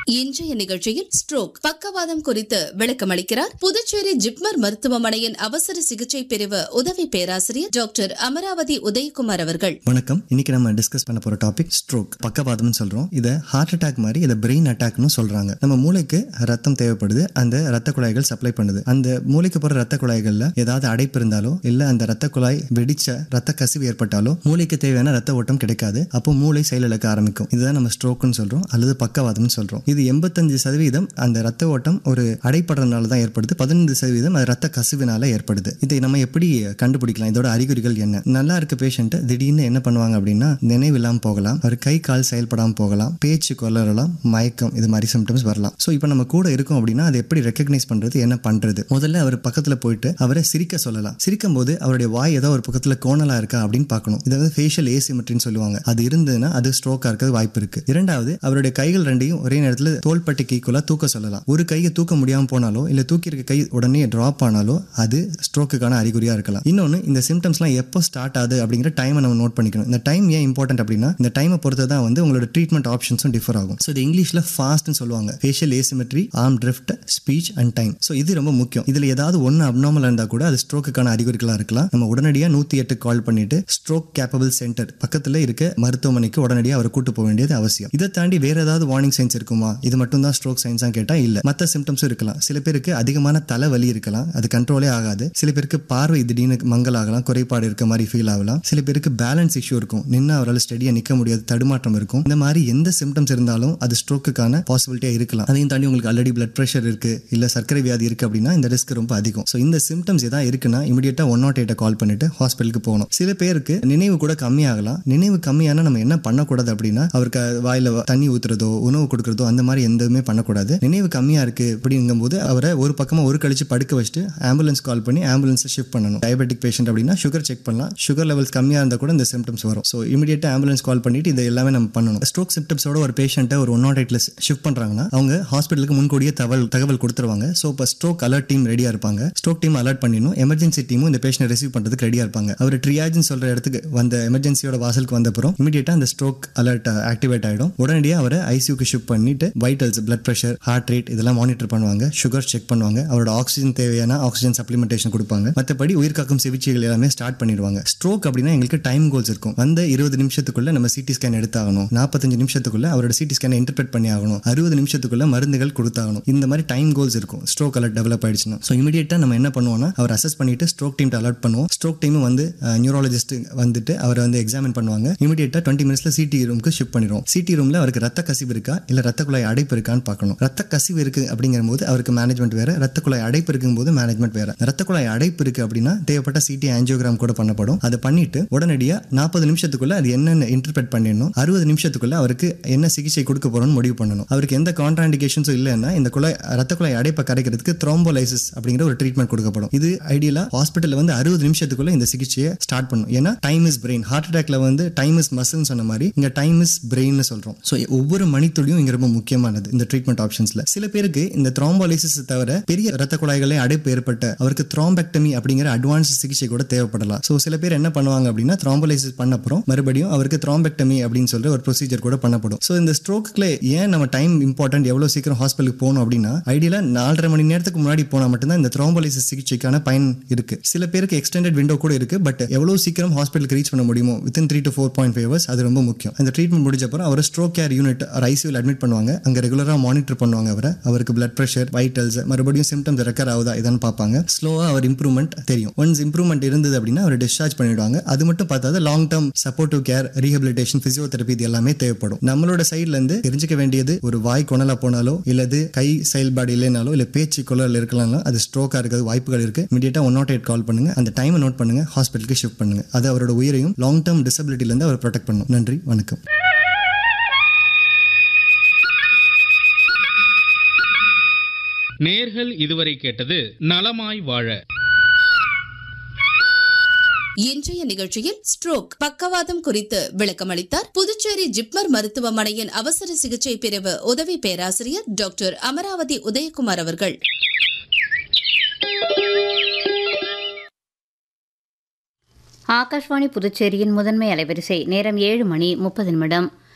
இன்றைய நிகழ்ச்சியில் ஸ்ட்ரோக் பக்கவாதம் குறித்து விளக்கமளிக்கிறார் புதுச்சேரி ஜிப்மர் மருத்துவமனையின் அவசர சிகிச்சை பிரிவு உதவி பேராசிரியர் டாக்டர் அமராவதி உதயகுமார் அவர்கள் வணக்கம் இன்னைக்கு நம்ம டிஸ்கஸ் பண்ண போற டாபிக் ஸ்ட்ரோக் பக்கவாதம்னு சொல்றோம் இதை ஹார்ட் அட்டாக் மாதிரி இதை பிரெயின் அட்டாக்னு சொல்றாங்க நம்ம மூளைக்கு ரத்தம் தேவைப்படுது அந்த ரத்த குழாய்கள் சப்ளை பண்ணுது அந்த மூளைக்கு போற ரத்த குழாய்கள்ல ஏதாவது அடைப்பு இருந்தாலோ இல்ல அந்த ரத்த குழாய் வெடிச்ச ரத்த கசிவு ஏற்பட்டாலோ மூளைக்கு தேவையான ரத்த ஓட்டம் கிடைக்காது அப்போ மூளை செயலிழக்க ஆரம்பிக்கும் இதுதான் நம்ம ஸ்ட்ரோக்னு சொல்றோம் அல்லது பக்கவாதம்னு சொல்றோம் இது எண்பத்தஞ்சு சதவீதம் அந்த ரத்த ஓட்டம் ஒரு அடைப்படுறதுனால தான் ஏற்படுது பதினைந்து சதவீதம் அது ரத்த கசிவினால ஏற்படுது இதை நம்ம எப்படி கண்டுபிடிக்கலாம் இதோட அறிகுறிகள் என்ன நல்லா இருக்க பேஷண்ட் திடீர்னு என்ன பண்ணுவாங்க அப்படின்னா நினைவில்லாம போகலாம் அவர் கை கால் செயல்படாம போகலாம் பேச்சு கொள்ளலாம் மயக்கம் இது மாதிரி சிம்டம்ஸ் வரலாம் ஸோ இப்போ நம்ம கூட இருக்கோம் அப்படின்னா அதை எப்படி ரெக்கக்னைஸ் பண்றது என்ன பண்றது முதல்ல அவர் பக்கத்துல போயிட்டு அவரை சிரிக்க சொல்லலாம் சிரிக்கும் போது அவருடைய வாய் ஏதோ ஒரு பக்கத்துல கோணலா இருக்கா அப்படின்னு பார்க்கணும் இதை வந்து ஃபேஷியல் ஏசிமெட்ரின்னு சொல்லுவாங்க அது இருந்ததுன்னா அது ஸ்ட்ரோக்கா இருக்கிறது வாய்ப்பு இருக்கு இரண்டாவது அவருடைய கைகள் ரெண்டையும் ஒரே நேரத்தில் தோள்பட்டைக்கு ஈக்குவலா தூக்க சொல்லலாம் ஒரு கையை தூக்க முடியாம போனாலோ இல்ல தூக்கி இருக்க கை உடனே டிராப் ஆனாலோ அது ஸ்ட்ரோக்குக்கான அறிகுறியா இருக்கலாம் இன்னொன்னு இந்த சிம்டம்ஸ்லாம் எப்போ ஸ்டார்ட் ஆகுது அப்படிங்கிற டைமை நம்ம நோட் பண்ணிக்கணும் இந்த டைம் ஏன் இம்பார்ட்டன்ட் அப்படின்னா இந்த டைமை பொறுத்து தான் வந்து உங்களோட ட்ரீட்மெண்ட் ஆப்ஷன்ஸும் டிஃபர் ஆகும் ஸோ இது இங்கிலீஷ்ல ஃபாஸ்ட்னு சொல்லுவாங்க facial asymmetry arm drift speech and time so இது ரொம்ப முக்கியம் இதுல ஏதாவது ஒன்று அப்நார்மல் இருந்தா கூட அது ஸ்ட்ரோக்குக்கான அறிகுறிகளா இருக்கலாம் நம்ம உடனடியாக நூத்தி எட்டு கால் பண்ணிட்டு ஸ்ட்ரோக் கேப்பபிள் சென்டர் பக்கத்துல இருக்க மருத்துவமனைக்கு உடனடியாக அவரை கூட்டு போக வேண்டியது அவசியம் இதை தாண்டி வேற ஏதாவது வார்னிங் சைன்ஸ் இருக்குமா இது மட்டும் தான் ஸ்ட்ரோக் சைன்ஸா கேட்டா இல்ல மற்ற சிம்டம்ஸும் இருக்கலாம் சில பேருக்கு அதிகமான தலைவலி இருக்கலாம் அது கண்ட்ரோலே ஆகாது சில பேருக்கு பார்வை திடீர்னு மங்கல் ஆகலாம் குறைபாடு இருக்க மாதிரி ஃபீல் ஆகலாம் சில பேருக்கு பேலன்ஸ் இஷ்யூ இருக்கும் நின்று அவரால் ஸ்டடியா நிக்க முடியாது தடுமாற்றம் இருக்கும் இந்த மாதிரி எந்த சிம்டம்ஸ் இருந்தாலும் அது ஸ்ட்ரோக்குக்கான பாசிபிலிட்டியா இருக்கலாம் அதையும் தாண்டி உங்களுக்கு ஆல்ரெடி பிளட் ப்ரெஷர் இருக்கு இல்ல சர்க்கரை வியாதி இருக்கு அப்படின்னா இந்த ரிஸ்க் ரொம்ப அதிகம் ஸோ இந்த சிம்டம்ஸ் எதாவது இருக்குன்னா இமீடியட்டா ஒன் நாட் எயிட்ட கால் பண்ணிட்டு ஹாஸ்பிட்டலுக்கு போகணும் சில பேருக்கு நினைவு கூட கம்மியாகலாம் நினைவு கம்மியான நம்ம என்ன பண்ணக்கூடாது அப்படின்னா அவருக்கு வாயில தண்ணி ஊத்துறதோ உணவு கொடுக்கறதோ அந்த மாதிரி எதுவுமே பண்ணக்கூடாது நினைவு கம்மியா இருக்கு அப்படிங்கும்போது அவரை ஒரு பக்கமா ஒரு கழிச்சு படுக்க வச்சுட்டு ஆம்புலன்ஸ் கால் பண்ணி ஆம்புலன்ஸ் ஷிஃப்ட் பண்ணணும் டயபெட்டிக் பேஷண்ட் அப்படின்னா சுகர் செக் பண்ணலாம் சுகர் லெவல்ஸ் கம்மியா இருந்தா கூட இந்த சிம்டம்ஸ் வரும் ஸோ இமீடியட்டா ஆம்புலன்ஸ் கால் பண்ணிட்டு இதை எல்லாமே நம்ம பண்ணணும் ஸ்ட்ரோக் சிம்டம்ஸோட ஒரு பேஷண்ட்டை ஒரு ஒன் நாட் எயிட்ல ஷிஃப்ட் பண்றாங்கன்னா அவங்க ஹாஸ்பிட்டலுக்கு முன்கூடியே தகவல் தகவல் கொடுத்துருவாங்க ஸோ இப்போ ஸ்ட்ரோக் அலர்ட் டீம் ரெடியா இருப்பாங்க ஸ்ட்ரோக் டீம் அலர்ட் பண்ணிடணும் எமர்ஜென்சி டீமும் இந்த பேஷண்ட் ரிசீவ் பண்றதுக்கு ரெடியா இருப்பாங்க அவர் ட்ரியாஜ்னு சொல்ற இடத்துக்கு வந்த எமர்ஜென்சியோட வாசலுக்கு வந்த அப்புறம் இமீடியட்டா அந்த ஸ்ட்ரோக் அலர்ட் ஆக்டிவேட் ஆயிடும் உடனடியாக அவரை ஐசியூக்கு ஷிஃப்ட் பண்ணிட்டு vitals blood pressure heart rate இதெல்லாம் மானிட்டர் பண்ணுவாங்க சுகர் செக் பண்ணுவாங்க அவரோட ஆக்சிஜன் தேவையான ஆக்சிஜன் சப்ளிமெண்டேஷன் கொடுப்பாங்க மற்றபடி உயிர்காக்கும் சிகிச்சைகள் எல்லாமே ஸ்டார்ட் பண்ணிடுவாங்க ஸ்ட்ரோக் அப்படின்னா எங்களுக்கு டைம் கோல்ஸ் இருக்கும் வந்த இருபது நிமிஷத்துக்குள்ள நம்ம சிடி ஸ்கேன் எடுத்தாகணும் நாற்பத்தஞ்சு நிமிஷத்துக்குள்ள அவரோட சிடி ஸ்கேனை இன்டர்பிரட் பண்ணி ஆகணும் அறுபது நிமிஷத்துக்குள்ள மருந்துகள் கொடுத்தாகணும் இந்த மாதிரி டைம் கோல்ஸ் இருக்கும் ஸ்ட்ரோக் அலர்ட் டெவலப் ஆயிடுச்சுன்னா ஸோ இமீடியட்டா நம்ம என்ன பண்ணுவோம்னா அவர் அசஸ் பண்ணிட்டு ஸ்ட்ரோக் டீம் அலர்ட் பண்ணுவோம் ஸ்ட்ரோக் டீம் வந்து நியூரோலஜிஸ்ட் வந்துட்டு அவரை வந்து எக்ஸாமின் பண்ணுவாங்க இமீடியட்டா டுவெண்ட்டி மினிட்ஸ்ல சிடி ரூமுக்கு ஷிஃப்ட் பண்ணிடுவோம் சிடி ரூம்ல அவருக்கு ரத்த கசிவு இருக்கா இல்ல ரத்த குழாய் அடைப்பு இருக்கான்னு பார்க்கணும் ரத்த கசிவு இருக்கு அப்படிங்கிற போது அவருக்கு மேனேஜ்மெண்ட் வேற ரத்த குழாய் அடைப்பு இருக்கும்போது மேனேஜ்மெண்ட் வேற ரத்த குழாய் அடைப்பு இருக்கு அப்படின்னா தேவைப்பட்ட சிடி ஆஞ்சியோகிராம் கூட பண்ணப்படும் அதை பண்ணிட்டு உடனடியா நாற்பது நிமிஷத்துக்குள்ள அது என்னென்ன இன்டர்பிரட் பண்ணிடணும் அறுபது நிமிஷத்துக்குள்ள அவருக்கு என்ன சிகிச்சை கொடுக்க போறோம்னு முடிவு பண்ணணும் அவருக்கு எந்த கான்ட்ராண்டிகேஷன்ஸும் இல்லைன்னா இந்த குழாய் ரத்த குழாய் அடைப்பை கரைக்கிறதுக்கு த்ரோம்போலைசிஸ் அப்படிங்கிற ஒரு ட்ரீட்மெண்ட் கொடுக்கப்படும் இது ஐடியலா ஹாஸ்பிட்டல்ல வந்து அறுபது நிமிஷத்துக்குள்ள இந்த சிகிச்சையை ஸ்டார்ட் பண்ணும் ஏன்னா டைம் இஸ் பிரெயின் ஹார்ட் அட்டாக்ல வந்து டைம் இஸ் மசில்னு சொன்ன மாதிரி இங்க டைம் இஸ் பிரெயின் சொல்றோம் ஸோ ஒவ்வொரு மணித்துளியும் இங்க ரொம்ப முக்கியமானது இந்த ட்ரீட்மெண்ட் ஆப்ஷன்ஸ்ல சில பேருக்கு இந்த த்ரோம்போலைசிஸ் தவிர பெரிய ரத்த குழாய்களே அடைப்பு ஏற்பட்ட அவருக்கு த்ரோம்பெக்டமி அப்படிங்கிற அட்வான்ஸ் சிகிச்சை கூட தேவைப்படலாம் ஸோ சில பேர் என்ன பண்ணுவாங்க அப்படின்னா த்ரோம்போலைசிஸ் பண்ண அப்புறம் மறுபடியும் அவருக்கு த்ரோம்பெக்டமி அப்படின்னு சொல்ற ஒரு ப்ரொசீஜர் கூட பண்ணப்படும் ஸோ இந்த ஸ்ட்ரோக்ல ஏன் நம்ம டைம் இம்பார்ட்டன்ட் எவ்வளவு சீக்கிரம் ஹாஸ்பிட்டலுக்கு போகணும் அப்படின்னா ஐடியலா நாலரை மணி நேரத்துக்கு முன்னாடி போனால் மட்டும்தான் இந்த த்ரோம்போலைசிஸ் சிகிச்சைக்கான பயன் இருக்கு சில பேருக்கு எக்ஸ்டெண்டட் விண்டோ கூட இருக்கு பட் எவ்வளவு சீக்கிரம் ஹாஸ்பிட்டலுக்கு ரீச் பண்ண முடியுமோ within three to four point five hours அது ரொம்ப முக்கியம் அந்த ட்ரீட்மெண்ட் முடிஞ்ச அப்புறம் அவர் ஸ்ட்ரோக் கேர் யூனிட் ஐசியூவில் அட்மிட் பண்ணுவாங்க அங்கே ரெகுலராக மானிட்டர் பண்ணுவாங்க அவரை அவருக்கு பிளட் ப்ரெஷர் வைட்டல்ஸ் மறுபடியும் சிம்டம்ஸ் ரெக்கர் ஆகுதா இதான்னு பார்ப்பாங்க ஸ்லோவாக அவர் இம்ப்ரூவ்மெண்ட் தெரியும் ஒன்ஸ் இம்ப்ரூவ்மெண்ட் இருந்தது அப்படின்னா அவர் டிஸ்சார்ஜ் பண்ணிடுவாங்க அது மட்டும் பார்த்தாது long term supportive care rehabilitation physiotherapy இது எல்லாமே தேவைப்படும் நம்மளோட சைட்ல இருந்து தெரிஞ்சுக்க வேண்டியது ஒரு வாய் கொணலா போனாலோ இல்லது கை செயல்பாடு இல்லைனாலோ இல்ல பேச்சு குழல் இருக்கலாம்னா அது ஸ்ட்ரோக்கா இருக்கிறது வாய்ப்புகள் இருக்கு இமீடியட்டா ஒன் நாட் எயிட் கால் பண்ணுங்க அந்த டைமை நோட் பண்ணுங்க ஹாஸ்பிட்டலுக்கு ஷிஃப்ட் பண்ணுங்க அது அவரோட உயிரையும் லாங் டேர்ம் டிசபிலிட்டில இருந்து அவர் ப்ரொடெக்ட் பண்ணும் நன்றி வணக்கம் நேர்கள் இதுவரை கேட்டது நலமாய் வாழ இன்றைய நிகழ்ச்சியில் ஸ்ட்ரோக் பக்கவாதம் குறித்து விளக்கமளித்தார் புதுச்சேரி ஜிப்மர் மருத்துவமனையின் அவசர சிகிச்சை பிரிவு உதவி பேராசிரியர் டாக்டர் அமராவதி உதயகுமார் அவர்கள் ஆகாஷ்வாணி புதுச்சேரியின் முதன்மை அலைவரிசை நேரம் ஏழு மணி முப்பது நிமிடம்